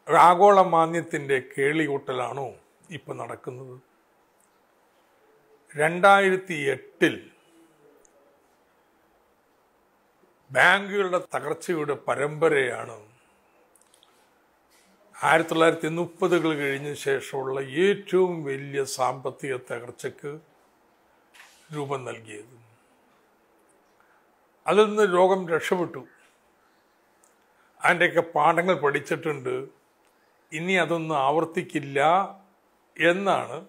ഒരു ആഗോള മാന്യത്തിൻ്റെ കേളികൂട്ടലാണോ ഇപ്പം നടക്കുന്നത് രണ്ടായിരത്തി എട്ടിൽ ബാങ്കുകളുടെ തകർച്ചയുടെ പരമ്പരയാണ് ആയിരത്തി തൊള്ളായിരത്തി മുപ്പതുകൾ കഴിഞ്ഞ ശേഷമുള്ള ഏറ്റവും വലിയ സാമ്പത്തിക തകർച്ചയ്ക്ക് രൂപം നൽകിയത് അതിൽ നിന്ന് രോഗം രക്ഷപ്പെട്ടു അതിൻ്റെയൊക്കെ പാഠങ്ങൾ പഠിച്ചിട്ടുണ്ട് ഇനി അതൊന്നും ആവർത്തിക്കില്ല എന്നാണ്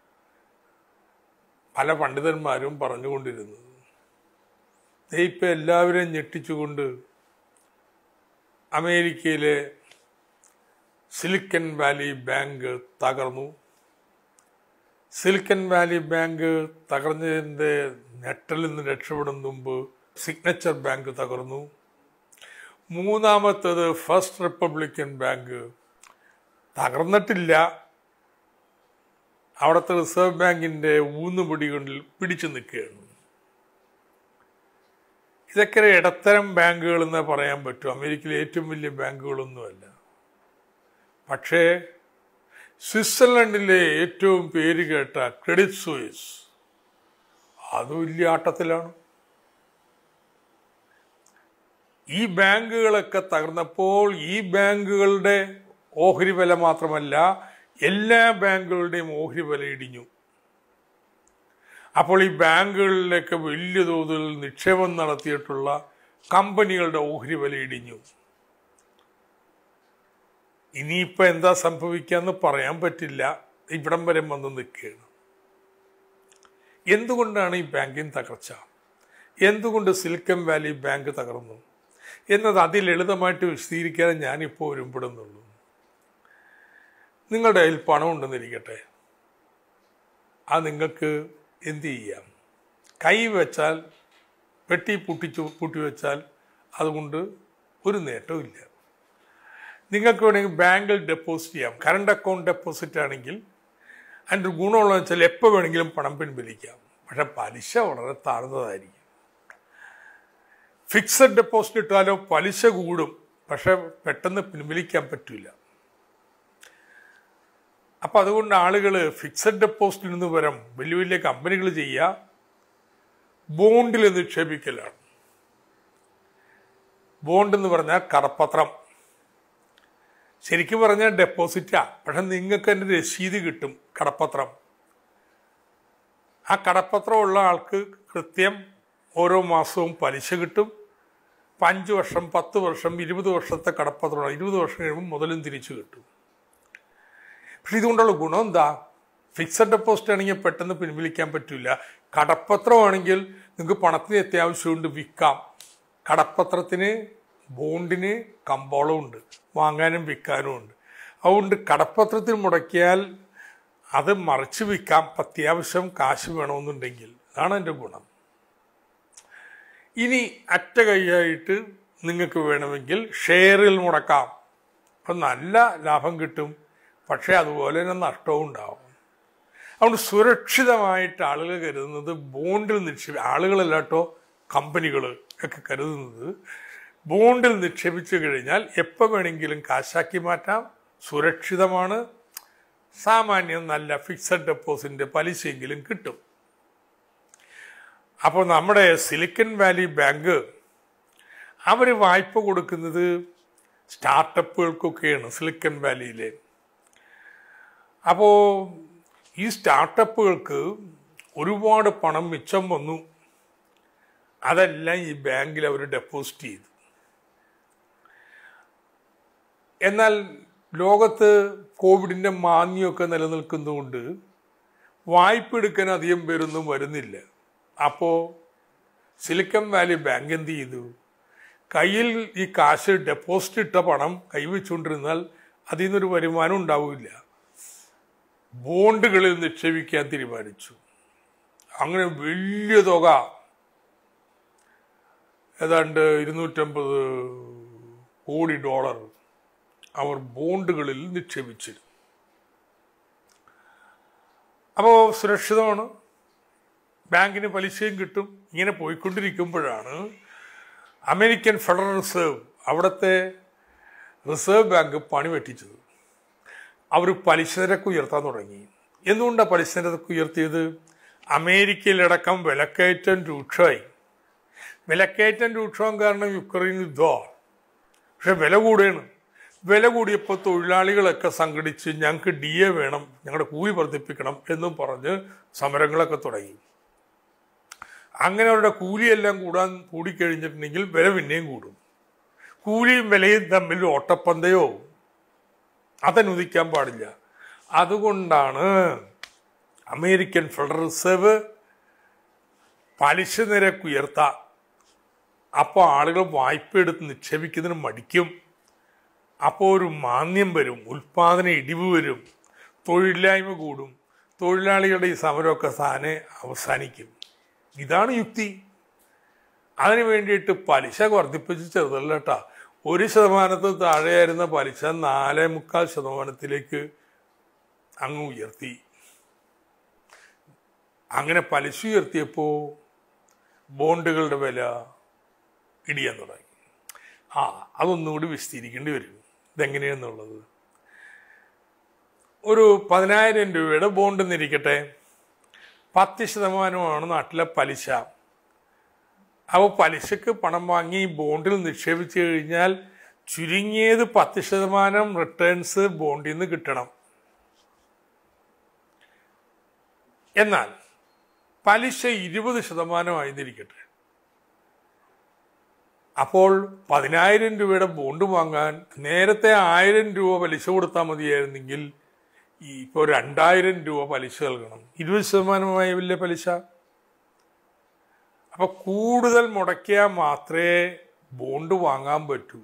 പല പണ്ഡിതന്മാരും പറഞ്ഞുകൊണ്ടിരുന്നത് ഇപ്പം എല്ലാവരെയും ഞെട്ടിച്ചുകൊണ്ട് അമേരിക്കയിലെ സിലിക്കൻ വാലി ബാങ്ക് തകർന്നു സിലിക്കൻ വാലി ബാങ്ക് തകർന്നതിൻ്റെ നെട്ടലിൽ നിന്ന് രക്ഷപ്പെടും മുമ്പ് സിഗ്നച്ചർ ബാങ്ക് തകർന്നു മൂന്നാമത്തത് ഫസ്റ്റ് റിപ്പബ്ലിക്കൻ ബാങ്ക് തകർന്നിട്ടില്ല അവിടുത്തെ റിസർവ് ബാങ്കിന്റെ ഊന്നുപിടികളിൽ പിടിച്ചു നിൽക്കുകയാണ് ഇതൊക്കെ ഒരു ഇടത്തരം ബാങ്കുകൾ എന്ന് പറയാൻ പറ്റും അമേരിക്കയിലെ ഏറ്റവും വലിയ ബാങ്കുകളൊന്നുമല്ല പക്ഷേ സ്വിറ്റ്സർലൻഡിലെ ഏറ്റവും പേര് കേട്ട ക്രെഡിറ്റ് സൂയിസ് അത് വലിയ ആട്ടത്തിലാണ് ഈ ബാങ്കുകളൊക്കെ തകർന്നപ്പോൾ ഈ ബാങ്കുകളുടെ ഓഹരി വില മാത്രമല്ല എല്ലാ ബാങ്കുകളുടെയും ഓഹരി വില ഇടിഞ്ഞു അപ്പോൾ ഈ ബാങ്കുകളിലൊക്കെ വലിയ തോതിൽ നിക്ഷേപം നടത്തിയിട്ടുള്ള കമ്പനികളുടെ ഓഹരി വില ഇടിഞ്ഞു ഇനിയിപ്പോ എന്താ സംഭവിക്കാന്ന് പറയാൻ പറ്റില്ല ഇവിടം വരെ വന്ന് നിൽക്കുകയാണ് എന്തുകൊണ്ടാണ് ഈ ബാങ്കിങ് തകർച്ച എന്തുകൊണ്ട് സിലിക്കൺ വാലി ബാങ്ക് തകർന്നു എന്നത് അതിലളിതമായിട്ട് വിശദീകരിക്കാതെ ഞാനിപ്പോൾ ഒരുമ്പെടുന്നുള്ളൂ നിങ്ങളുടെ കയ്യിൽ പണം ഉണ്ടെന്നിരിക്കട്ടെ അത് നിങ്ങൾക്ക് എന്ത് ചെയ്യാം കൈ വെച്ചാൽ പെട്ടി പൂട്ടിച്ചു പൂട്ടി വെച്ചാൽ അതുകൊണ്ട് ഒരു നേട്ടവും ഇല്ല നിങ്ങൾക്ക് വേണമെങ്കിൽ ബാങ്കിൽ ഡെപ്പോസിറ്റ് ചെയ്യാം കറണ്ട് അക്കൗണ്ട് ഡെപ്പോസിറ്റ് ആണെങ്കിൽ അതിൻ്റെ ഒരു ഗുണമുള്ളതെന്ന് വെച്ചാൽ എപ്പോൾ വേണമെങ്കിലും പണം പിൻവലിക്കാം പക്ഷെ പലിശ വളരെ താഴ്ന്നതായിരിക്കും ഫിക്സഡ് ഡെപ്പോസിറ്റ് ഇട്ടാലോ പലിശ കൂടും പക്ഷെ പെട്ടെന്ന് പിൻവലിക്കാൻ പറ്റില്ല അപ്പം അതുകൊണ്ട് ആളുകൾ ഫിക്സഡ് ഡെപ്പോസിറ്റിൽ നിന്ന് പകരം വലിയ വലിയ കമ്പനികൾ ചെയ്യുക ബോണ്ടിൽ നിക്ഷേപിക്കലാണ് ബോണ്ട് എന്ന് പറഞ്ഞാൽ കടപ്പത്രം ശരിക്കും പറഞ്ഞാൽ ഡെപ്പോസിറ്റാ പക്ഷെ നിങ്ങൾക്ക് അതിൻ്റെ രസീത് കിട്ടും കടപ്പത്രം ആ കടപ്പത്രം ഉള്ള ആൾക്ക് കൃത്യം ഓരോ മാസവും പലിശ കിട്ടും ഇപ്പം അഞ്ച് വർഷം പത്ത് വർഷം ഇരുപത് വർഷത്തെ കടപ്പത്രം ഇരുപത് വർഷം കഴിയുമ്പോൾ മുതലും തിരിച്ചു കിട്ടും പക്ഷെ ഇതുകൊണ്ടുള്ള ഗുണം എന്താ ഫിക്സഡ് ഡെപ്പോസിറ്റ് ആണെങ്കിൽ പെട്ടെന്ന് പിൻവലിക്കാൻ പറ്റില്ല കടപ്പത്രമാണെങ്കിൽ നിങ്ങൾക്ക് പണത്തിന് അത്യാവശ്യമുണ്ട് വിൽക്കാം കടപ്പത്രത്തിന് ബോണ്ടിന് കമ്പോളം ഉണ്ട് വാങ്ങാനും വിൽക്കാനും ഉണ്ട് അതുകൊണ്ട് കടപ്പത്രത്തിൽ മുടക്കിയാൽ അത് മറിച്ച് വിൽക്കാം അത്യാവശ്യം കാശ് വേണമെന്നുണ്ടെങ്കിൽ അതാണ് എൻ്റെ ഗുണം ഇനി അറ്റ കൈയായിട്ട് നിങ്ങൾക്ക് വേണമെങ്കിൽ ഷെയറിൽ മുടക്കാം അപ്പം നല്ല ലാഭം കിട്ടും പക്ഷേ അതുപോലെ തന്നെ നഷ്ടവും ഉണ്ടാവും അതുകൊണ്ട് സുരക്ഷിതമായിട്ട് ആളുകൾ കരുതുന്നത് ബോണ്ടിൽ നിക്ഷേപി ആളുകളല്ലാട്ടോ കമ്പനികൾ ഒക്കെ കരുതുന്നത് ബോണ്ടിൽ നിക്ഷേപിച്ചു കഴിഞ്ഞാൽ എപ്പോൾ വേണമെങ്കിലും കാശാക്കി മാറ്റാം സുരക്ഷിതമാണ് സാമാന്യം നല്ല ഫിക്സഡ് ഡെപ്പോസിറ്റിന്റെ പലിശയെങ്കിലും കിട്ടും അപ്പോൾ നമ്മുടെ സിലിക്കൺ വാലി ബാങ്ക് അവർ വായ്പ കൊടുക്കുന്നത് സ്റ്റാർട്ടപ്പുകൾക്കൊക്കെയാണ് സിലിക്കൺ വാലിയിലെ അപ്പോൾ ഈ സ്റ്റാർട്ടപ്പുകൾക്ക് ഒരുപാട് പണം മിച്ചം വന്നു അതെല്ലാം ഈ ബാങ്കിൽ അവർ ഡെപ്പോസിറ്റ് ചെയ്തു എന്നാൽ ലോകത്ത് കോവിഡിന്റെ മാന്യമൊക്കെ നിലനിൽക്കുന്നതുകൊണ്ട് വായ്പ എടുക്കാൻ അധികം പേരൊന്നും വരുന്നില്ല അപ്പോൾ സിലിക്കൺ വാലി ബാങ്ക് എന്ത് ചെയ്തു കയ്യിൽ ഈ കാശ് ഡെപ്പോസിറ്റ് ഇട്ട പണം കൈവച്ചുകൊണ്ടിരുന്നാൽ അതിൽ നിന്നൊരു വരുമാനം ഉണ്ടാവില്ല ബോണ്ടുകളിൽ നിക്ഷേപിക്കാൻ തീരുമാനിച്ചു അങ്ങനെ വലിയ തുക ഏതാണ്ട് ഇരുന്നൂറ്റമ്പത് കോടി ഡോളർ അവർ ബോണ്ടുകളിൽ നിക്ഷേപിച്ചിരുന്നു അപ്പോൾ സുരക്ഷിതമാണ് ബാങ്കിന് പലിശയും കിട്ടും ഇങ്ങനെ പോയിക്കൊണ്ടിരിക്കുമ്പോഴാണ് അമേരിക്കൻ ഫെഡറൽ റിസർവ് അവിടുത്തെ റിസർവ് ബാങ്ക് പണി പറ്റിച്ചത് അവർ പലിശ നിരക്ക് ഉയർത്താൻ തുടങ്ങി എന്തുകൊണ്ടാണ് പലിശ നിരക്ക് ഉയർത്തിയത് അമേരിക്കയിലടക്കം വിലക്കയറ്റം രൂക്ഷമായി വിലക്കയറ്റം രൂക്ഷമാകാൻ കാരണം യുക്രൈൻ യുദ്ധമാണ് പക്ഷെ വില കൂടുകയാണ് വില കൂടിയപ്പോൾ തൊഴിലാളികളൊക്കെ സംഘടിച്ച് ഞങ്ങൾക്ക് ഡി എ വേണം ഞങ്ങളുടെ കൂലി വർദ്ധിപ്പിക്കണം എന്നും പറഞ്ഞ് സമരങ്ങളൊക്കെ തുടങ്ങി അങ്ങനെ അവരുടെ കൂലിയെല്ലാം കൂടാൻ കൂടിക്കഴിഞ്ഞിട്ടുണ്ടെങ്കിൽ വില പിന്നെയും കൂടും കൂലിയും വിലയും തമ്മിൽ ഓട്ടപ്പന്തയോ അതനുവദിക്കാൻ പാടില്ല അതുകൊണ്ടാണ് അമേരിക്കൻ ഫെഡറൽ റിസർവ് പലിശ നിരക്ക് ഉയർത്താം അപ്പോൾ ആളുകൾ വായ്പ എടുത്ത് നിക്ഷേപിക്കുന്നതിന് മടിക്കും അപ്പോൾ ഒരു മാന്യം വരും ഉൽപാദന ഇടിവ് വരും തൊഴിലില്ലായ്മ കൂടും തൊഴിലാളികളുടെ ഈ സമരമൊക്കെ സാനെ അവസാനിക്കും ഇതാണ് യുക്തി അതിന് വേണ്ടിയിട്ട് പലിശ വർദ്ധിപ്പിച്ച് ചെറുതല്ല കേട്ടാ ഒരു ശതമാനത്തിൽ താഴെയായിരുന്ന പലിശ നാലേ മുക്കാൽ ശതമാനത്തിലേക്ക് അങ്ങ് ഉയർത്തി അങ്ങനെ പലിശ ഉയർത്തിയപ്പോൾ ബോണ്ടുകളുടെ വില ഇടിയാൻ തുടങ്ങി ആ അതൊന്നുകൂടി വിശദീകരിക്കേണ്ടി വരും ഇതെങ്ങനെയാന്നുള്ളത് ഒരു പതിനായിരം രൂപയുടെ ബോണ്ട് എന്നിരിക്കട്ടെ പത്ത് ശതമാനമാണ് നാട്ടിലെ പലിശ അപ്പോൾ പലിശക്ക് പണം വാങ്ങി ബോണ്ടിൽ നിക്ഷേപിച്ചു കഴിഞ്ഞാൽ ചുരുങ്ങിയത് പത്ത് ശതമാനം റിട്ടേൺസ് ബോണ്ടിൽ നിന്ന് കിട്ടണം എന്നാൽ പലിശ ഇരുപത് ശതമാനമായിരുന്നിരിക്കട്ടെ അപ്പോൾ പതിനായിരം രൂപയുടെ ബോണ്ട് വാങ്ങാൻ നേരത്തെ ആയിരം രൂപ പലിശ കൊടുത്താൽ മതിയായിരുന്നെങ്കിൽ ഈ ഇപ്പോൾ രണ്ടായിരം രൂപ പലിശ നൽകണം ഇരുപത് ശതമാനമായ വലിയ പലിശ അപ്പൊ കൂടുതൽ മുടക്കിയാൽ മാത്രമേ ബോണ്ട് വാങ്ങാൻ പറ്റൂ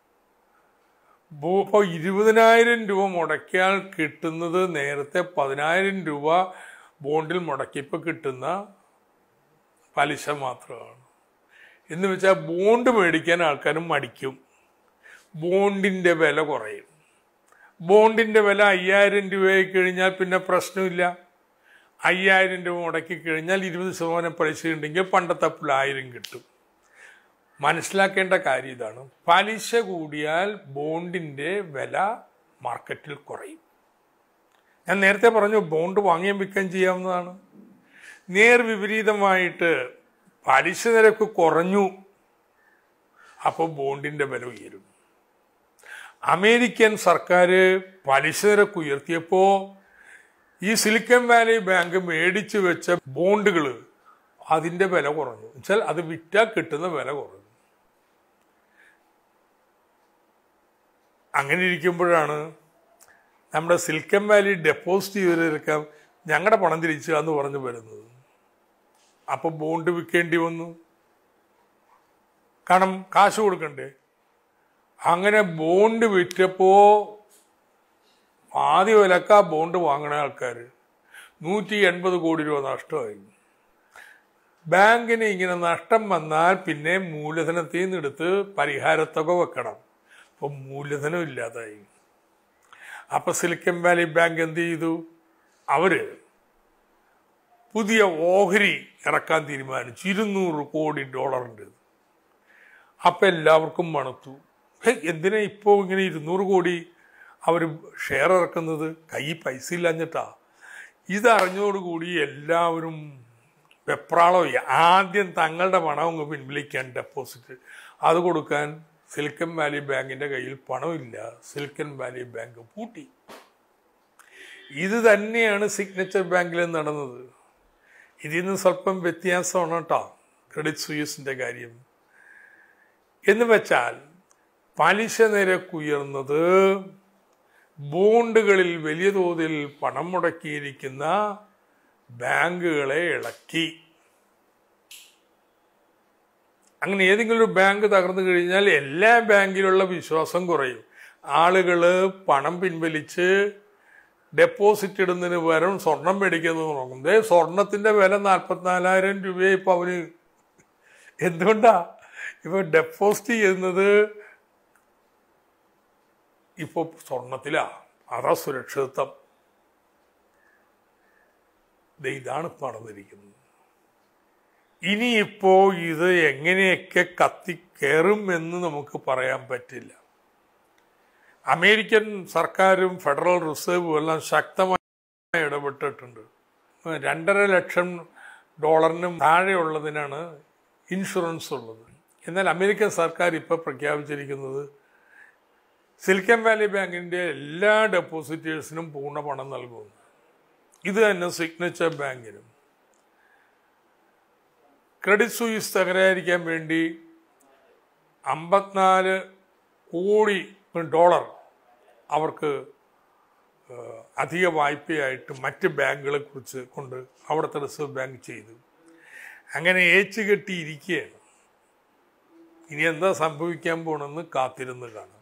ഇപ്പോൾ ഇരുപതിനായിരം രൂപ മുടക്കിയാൽ കിട്ടുന്നത് നേരത്തെ പതിനായിരം രൂപ ബോണ്ടിൽ മുടക്കിയപ്പോൾ കിട്ടുന്ന പലിശ മാത്രമാണ് എന്ന് വെച്ചാൽ ബോണ്ട് മേടിക്കാൻ ആൾക്കാരും മടിക്കും ബോണ്ടിന്റെ വില കുറയും ബോണ്ടിന്റെ വില അയ്യായിരം രൂപയായി കഴിഞ്ഞാൽ പിന്നെ പ്രശ്നമില്ല അയ്യായിരം രൂപ മുടക്കി കഴിഞ്ഞാൽ ഇരുപത് ശതമാനം പലിശ ഉണ്ടെങ്കിൽ പണ്ടത്തെ ആയിരം കിട്ടും മനസ്സിലാക്കേണ്ട കാര്യം ഇതാണ് പലിശ കൂടിയാൽ ബോണ്ടിന്റെ വില മാർക്കറ്റിൽ കുറയും ഞാൻ നേരത്തെ പറഞ്ഞു ബോണ്ട് വാങ്ങിയും വിൽക്കുകയും ചെയ്യാവുന്നതാണ് നേർ വിപരീതമായിട്ട് പലിശ നിരക്ക് കുറഞ്ഞു അപ്പോൾ ബോണ്ടിന്റെ വില ഉയരും അമേരിക്കൻ സർക്കാർ പലിശ നിരക്ക് ഉയർത്തിയപ്പോൾ ഈ സിലിക്കൺ വാലി ബാങ്ക് മേടിച്ചു വെച്ച ബോണ്ടുകൾ അതിന്റെ വില കുറഞ്ഞു വെച്ചാൽ അത് വിറ്റാൽ കിട്ടുന്ന വില കുറഞ്ഞു അങ്ങനെ ഇരിക്കുമ്പോഴാണ് നമ്മുടെ സിലിക്കൺ വാലി ഡെപ്പോസിറ്റ് ചെയ്തവരൊക്കെ ഞങ്ങളുടെ പണം തിരിച്ചു എന്ന് പറഞ്ഞു വരുന്നത് അപ്പൊ ബോണ്ട് വിൽക്കേണ്ടി വന്നു കാരണം കാശ് കൊടുക്കണ്ടേ അങ്ങനെ ബോണ്ട് വിറ്റപ്പോ ആദ്യ വിലക്ക ബോണ്ട് വാങ്ങണ ആൾക്കാർ നൂറ്റി എൺപത് കോടി രൂപ നഷ്ടമായി ബാങ്കിന് ഇങ്ങനെ നഷ്ടം വന്നാൽ പിന്നെ മൂലധനത്തിൽ നിന്ന് എടുത്ത് പരിഹാരത്തുക വെക്കണം അപ്പൊ മൂലധനം ഇല്ലാതായി അപ്പൊ സിലിക്കൺ വാലി ബാങ്ക് എന്ത് ചെയ്തു അവര് പുതിയ ഓഹരി ഇറക്കാൻ തീരുമാനിച്ചു ഇരുന്നൂറ് കോടി ഡോളറിൻ്റെ അപ്പൊ എല്ലാവർക്കും മണത്തു ഹേ എന്തിനാ ഇപ്പോൾ ഇങ്ങനെ ഇരുന്നൂറ് കോടി അവർ ഷെയർ ഇറക്കുന്നത് കൈ പൈസ ഇല്ലാഞ്ഞിട്ടാ ഇതറിഞ്ഞതോടുകൂടി എല്ലാവരും വെപ്രാളമായി ആദ്യം തങ്ങളുടെ പണം അങ്ങ് പിൻവലിക്കാൻ ഡെപ്പോസിറ്റ് അത് കൊടുക്കാൻ സിലിക്കൺ വാലി ബാങ്കിന്റെ കയ്യിൽ പണമില്ല സിലിക്കൺ വാലി ബാങ്ക് പൂട്ടി ഇത് തന്നെയാണ് സിഗ്നേച്ചർ ബാങ്കിൽ നടന്നത് ഇതിൽ നിന്ന് സ്വല്പം വ്യത്യാസമാണ് കേട്ടോ ക്രെഡിറ്റ് സുയസിന്റെ കാര്യം എന്ന് വെച്ചാൽ പലിശ നിരക്ക് ഉയർന്നത് ബോണ്ടുകളിൽ വലിയ തോതിൽ പണം മുടക്കിയിരിക്കുന്ന ബാങ്കുകളെ ഇളക്കി അങ്ങനെ ഏതെങ്കിലും ഒരു ബാങ്ക് തകർന്നു കഴിഞ്ഞാൽ എല്ലാ ബാങ്കിലുള്ള വിശ്വാസം കുറയും ആളുകൾ പണം പിൻവലിച്ച് ഡെപ്പോസിറ്റ് ഇടുന്നതിന് പകരം സ്വർണം മേടിക്കുന്നത് തുടങ്ങും ദേ സ്വർണത്തിന്റെ വില നാൽപ്പത്തിനാലായിരം രൂപയെ ഇപ്പൊ അവന് എന്തുകൊണ്ടാ ഇപ്പൊ ഡെപ്പോസിറ്റ് ചെയ്യുന്നത് ഇപ്പൊ സ്വർണത്തിലാ അതാ സുരക്ഷിതത്വം ദേ ഇതാണ് നടന്നിരിക്കുന്നത് ഇനിയിപ്പോ ഇത് എങ്ങനെയൊക്കെ കത്തിക്കേറും എന്ന് നമുക്ക് പറയാൻ പറ്റില്ല അമേരിക്കൻ സർക്കാരും ഫെഡറൽ റിസർവും എല്ലാം ശക്തമായി ഇടപെട്ടിട്ടുണ്ട് രണ്ടര ലക്ഷം ഡോളറിനും താഴെയുള്ളതിനാണ് ഇൻഷുറൻസ് ഉള്ളത് എന്നാൽ അമേരിക്കൻ സർക്കാർ ഇപ്പോൾ പ്രഖ്യാപിച്ചിരിക്കുന്നത് സിലിക്കൺ വാലി ബാങ്കിൻ്റെ എല്ലാ ഡെപ്പോസിറ്റേഴ്സിനും പൂർണ്ണ പണം നൽകുന്നു ഇത് തന്നെ സിഗ്നേച്ചർ ബാങ്കിനും ക്രെഡിറ്റ് സൂയിസ് തകരാതിരിക്കാൻ വേണ്ടി അമ്പത്തിനാല് കോടി ഡോളർ അവർക്ക് ഏഹ്, അധിക വായ്പയായിട്ട് മറ്റ് ബാങ്കുകളെ കുറിച്ച് കൊണ്ട് അവിടുത്തെ റിസർവ് ബാങ്ക് ചെയ്തു അങ്ങനെ ഏച്ചുകെട്ടിയിരിക്കുകയാണ് ഇനി എന്താ സംഭവിക്കാൻ പോണെന്ന് കാത്തിരുന്ന് കാണാം